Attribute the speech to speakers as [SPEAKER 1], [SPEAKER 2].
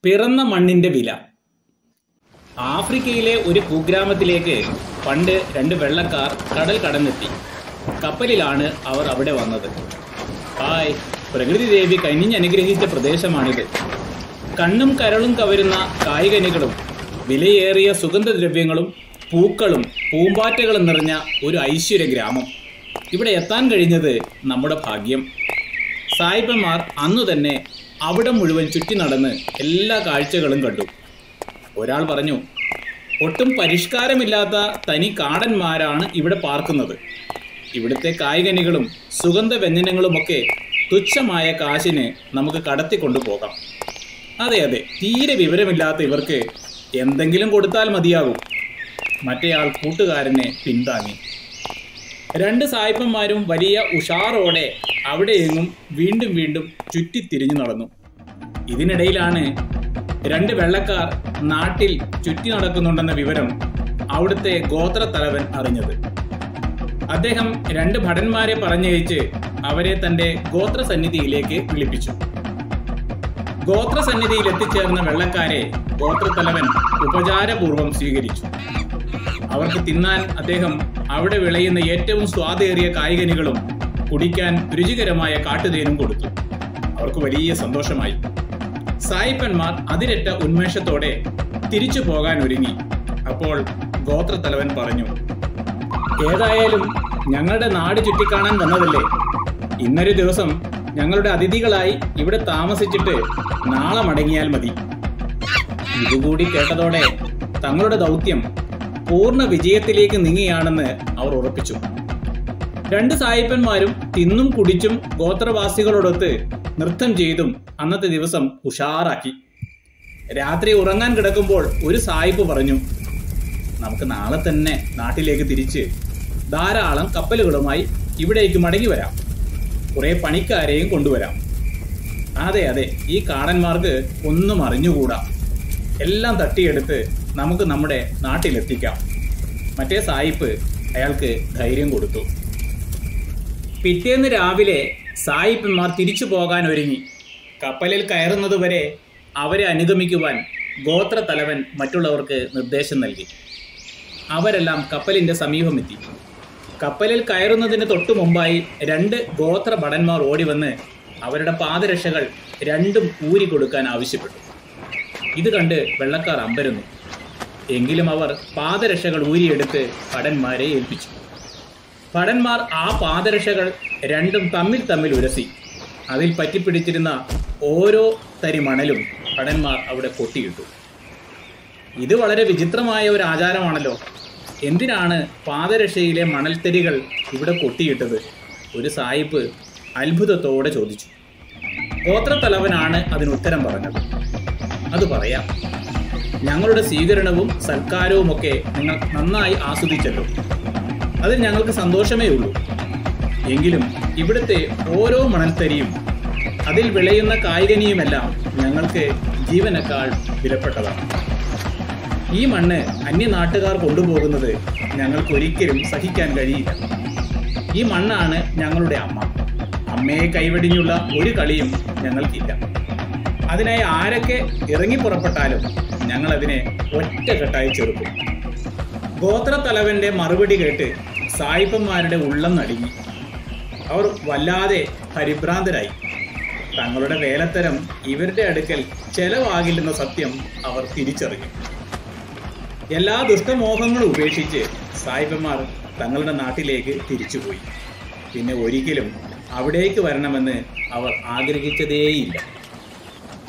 [SPEAKER 1] പിറന്ന മണ്ണിന്റെ വില ആഫ്രിക്കയിലെ ഒരു കുഗ്രാമത്തിലേക്ക് പണ്ട് രണ്ട് വെള്ളക്കാർ കടൽ കടന്നെത്തി കപ്പലിലാണ് അവർ അവിടെ വന്നത് ഹായ് പ്രകൃതി ദേവി കനിഞ്ഞനുഗ്രഹിച്ച പ്രദേശമാണിത് കണ്ണും കരളും കവരുന്ന കായികനികളും വിലയേറിയ സുഗന്ധദ്രവ്യങ്ങളും പൂക്കളും പൂമ്പാറ്റകളും നിറഞ്ഞ ഒരു ഐശ്വര്യ ഗ്രാമം ഇവിടെ എത്താൻ കഴിഞ്ഞത് നമ്മുടെ ഭാഗ്യം സായിപ്പന്മാർ അന്നു തന്നെ അവിടെ മുഴുവൻ ചുറ്റി നടന്ന് എല്ലാ കാഴ്ചകളും കണ്ടു ഒരാൾ പറഞ്ഞു ഒട്ടും പരിഷ്കാരമില്ലാത്ത തനി കാടന്മാരാണ് ഇവിടെ പാർക്കുന്നത് ഇവിടുത്തെ കായികനികളും സുഗന്ധ വ്യഞ്ജനങ്ങളുമൊക്കെ തുച്ഛമായ കാശിന് നമുക്ക് കടത്തിക്കൊണ്ടു പോകാം അതെ അതെ തീരെ വിവരമില്ലാത്ത ഇവർക്ക് എന്തെങ്കിലും കൊടുത്താൽ മതിയാകും മറ്റേയാൾ കൂട്ടുകാരനെ പിന്താങ്ങി രണ്ട് സായിപ്പന്മാരും വലിയ ഉഷാറോടെ അവിടെയെങ്ങും വീണ്ടും വീണ്ടും ചുറ്റിത്തിരിഞ്ഞു നടന്നു ഇതിനിടയിലാണ് രണ്ട് വെള്ളക്കാർ നാട്ടിൽ ചുറ്റി നടക്കുന്നുണ്ടെന്ന വിവരം അവിടുത്തെ ഗോത്രത്തലവൻ അറിഞ്ഞത് അദ്ദേഹം രണ്ട് ഭടന്മാരെ പറഞ്ഞയച്ച് അവരെ തന്റെ ഗോത്രസന്നിധിയിലേക്ക് വിളിപ്പിച്ചു ഗോത്രസന്നിധിയിൽ എത്തിച്ചേർന്ന വെള്ളക്കാരെ ഗോത്രത്തലവൻ ഉപചാരപൂർവം സ്വീകരിച്ചു അവർക്ക് തിന്നാൻ അദ്ദേഹം അവിടെ വിളയുന്ന ഏറ്റവും സ്വാദേറിയ കായികനികളും കുടിക്കാൻ രുചികരമായ കാട്ടുതേനും കൊടുത്തു അവർക്ക് വലിയ സന്തോഷമായി സായിപ്പന്മാർ അതിരറ്റ ഉന്മേഷത്തോടെ തിരിച്ചു പോകാൻ ഒരുങ്ങി അപ്പോൾ ഗോത്രത്തലവൻ പറഞ്ഞു ഏതായാലും ഞങ്ങളുടെ നാട് ചുറ്റിക്കാണാൻ വന്നതല്ലേ ഇന്നൊരു ദിവസം ഞങ്ങളുടെ അതിഥികളായി ഇവിടെ താമസിച്ചിട്ട് നാളെ മടങ്ങിയാൽ മതി ഇതുകൂടി കേട്ടതോടെ തങ്ങളുടെ ദൗത്യം പൂർണ്ണ വിജയത്തിലേക്ക് നീങ്ങിയാണെന്ന് അവർ ഉറപ്പിച്ചു രണ്ട് സായിപ്പന്മാരും തിന്നും കുടിച്ചും ഗോത്രവാസികളോടൊത്ത് നൃത്തം ചെയ്തും അന്നത്തെ ദിവസം ഉഷാറാക്കി രാത്രി ഉറങ്ങാൻ കിടക്കുമ്പോൾ ഒരു സായിപ്പ് പറഞ്ഞു നമുക്ക് നാളെ തന്നെ നാട്ടിലേക്ക് തിരിച്ച് ധാരാളം കപ്പലുകളുമായി ഇവിടേക്ക് മടങ്ങി വരാം കുറെ പണിക്കാരെയും കൊണ്ടുവരാം അതെ അതെ ഈ കാടന്മാർക്ക് ഒന്നും അറിഞ്ഞുകൂടാ എല്ലാം തട്ടിയെടുത്ത് നമുക്ക് നമ്മുടെ നാട്ടിലെത്തിക്കാം മറ്റേ സായിപ്പ് അയാൾക്ക് ധൈര്യം കൊടുത്തു പിറ്റേന്ന് രാവിലെ സായിപ്പന്മാർ തിരിച്ചു പോകാൻ ഒരുങ്ങി കപ്പലിൽ കയറുന്നതുവരെ അവരെ അനുഗമിക്കുവാൻ ഗോത്രത്തലവൻ മറ്റുള്ളവർക്ക് നിർദ്ദേശം നൽകി അവരെല്ലാം കപ്പലിന്റെ സമീപമെത്തി കപ്പലിൽ കയറുന്നതിന് തൊട്ടു മുമ്പായി രണ്ട് ഗോത്ര ഭടന്മാർ ഓടിവന്ന് അവരുടെ പാദരക്ഷകൾ രണ്ടും ഊരി കൊടുക്കാൻ ആവശ്യപ്പെട്ടു ഇത് കണ്ട് വെള്ളക്കാർ അമ്പരുന്നു എങ്കിലും അവർ പാദരക്ഷകൾ ഊരിയെടുത്ത് ഭടന്മാരെ ഏൽപ്പിച്ചു ഭടന്മാർ ആ പാദരക്ഷകൾ രണ്ടും തമ്മിൽ തമ്മിൽ ഉരസി അതിൽ പറ്റിപ്പിടിച്ചിരുന്ന ഓരോ തരി മണലും ഭടന്മാർ അവിടെ കൊട്ടിയിട്ടു ഇത് വളരെ വിചിത്രമായ ഒരു ആചാരമാണല്ലോ എന്തിനാണ് പാദരക്ഷയിലെ മണൽത്തരികൾ ഇവിടെ കൊട്ടിയിട്ടത് ഒരു സായിപ്പ് അത്ഭുതത്തോടെ ചോദിച്ചു ഗോത്രത്തലവനാണ് അതിന് ഉത്തരം പറഞ്ഞത് അത് പറയാം ഞങ്ങളുടെ സ്വീകരണവും സൽക്കാരവുമൊക്കെ നിങ്ങൾ നന്നായി ആസ്വദിച്ചല്ലോ അതിൽ ഞങ്ങൾക്ക് സന്തോഷമേ ഉള്ളൂ എങ്കിലും ഇവിടുത്തെ ഓരോ മണൽത്തരിയും അതിൽ വിളയുന്ന കായികനിയുമെല്ലാം ഞങ്ങൾക്ക് ജീവനേക്കാൾ വിലപ്പെട്ടതാണ് ഈ മണ്ണ് അന്യനാട്ടുകാർ കൊണ്ടുപോകുന്നത് ഞങ്ങൾക്ക് ഒരിക്കലും സഹിക്കാൻ കഴിയില്ല ഈ മണ്ണാണ് ഞങ്ങളുടെ അമ്മ അമ്മയെ കൈവെടിഞ്ഞുള്ള ഒരു കളിയും ഞങ്ങൾക്കില്ല അതിനായി ആരൊക്കെ ഇറങ്ങി പുറപ്പെട്ടാലും ഞങ്ങൾ അതിനെ ഒറ്റക്കെട്ടായി ചെറുക്കും ഗോത്രത്തലവന്റെ മറുപടി കേട്ട് സായിപ്പന്മാരുടെ ഉള്ളം നടുങ്ങി അവർ വല്ലാതെ പരിഭ്രാന്തരായി തങ്ങളുടെ വേലത്തരം ഇവരുടെ അടുക്കൽ ചെലവാകില്ലെന്ന സത്യം അവർ തിരിച്ചറിഞ്ഞു എല്ലാ ദുഷ്ടമോഹങ്ങളും ഉപേക്ഷിച്ച് സായിപ്പന്മാർ തങ്ങളുടെ നാട്ടിലേക്ക് തിരിച്ചുപോയി പിന്നെ ഒരിക്കലും അവിടേക്ക് വരണമെന്ന് അവർ ആഗ്രഹിച്ചതേയില്ല